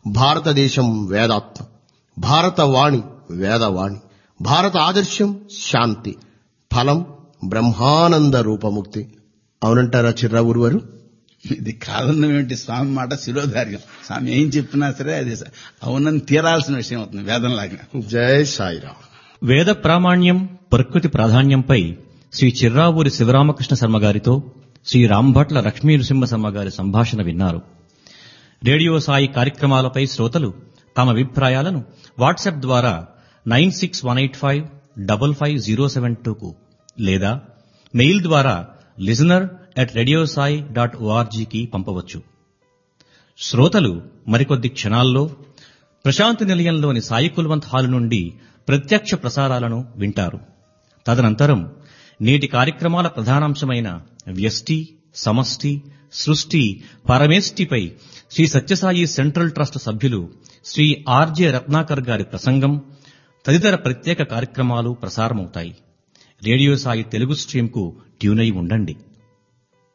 భారతదేశం వేదాత్మ భారతవాణి వేదవాణి భారత ఆదర్శం శాంతి ఫలం బ్రహ్మానంద రూపముక్తి అవునంటారా చిర్రావురు వారు ఇది కాదన్నటువంటి స్వామి మాట శిరోధార్యం స్వామి ఏం చెప్పినా సరే అది అవునని తీరాల్సిన విషయం అవుతుంది వేదంలాగా జై సాయిరామ్ వేద ప్రామాణ్యం ప్రకృతి ప్రాధాన్యంపై శ్రీ చిర్రావూరి శివరామకృష్ణ శర్మ గారితో శ్రీ రాంభట్ల లక్ష్మీ నృసింహ శర్మ గారి సంభాషణ విన్నారు రేడియో సాయి కార్యక్రమాలపై శ్రోతలు తమ అభిప్రాయాలను వాట్సాప్ ద్వారా nine six one eight five double five zero seven టూకు లేదా మెయిల్ ద్వారా లిజనర్ అట్ రేడియోసాయి డాట్ ఓఆర్జీకి పంపవచ్చు శ్రోతలు మరికొద్ది క్షణాల్లో ప్రశాంతి నిలయంలోని సాయి కుల్వంత్ హాల్ నుండి ప్రత్యక్ష ప్రసారాలను వింటారు తదనంతరం నేటి కార్యక్రమాల ప్రధానాంశమైన వ్యష్టి సమష్టి సృష్టి పరమేష్టిపై శ్రీ సత్యసాయి సెంట్రల్ ట్రస్ట్ సభ్యులు శ్రీ ఆర్జే రత్నాకర్ గారి ప్రసంగం తదితర ప్రత్యేక కార్యక్రమాలు ప్రసారమవుతాయి రేడియో సాయి తెలుగు స్ట్రీమ్కు ట్యూనై ఉండండి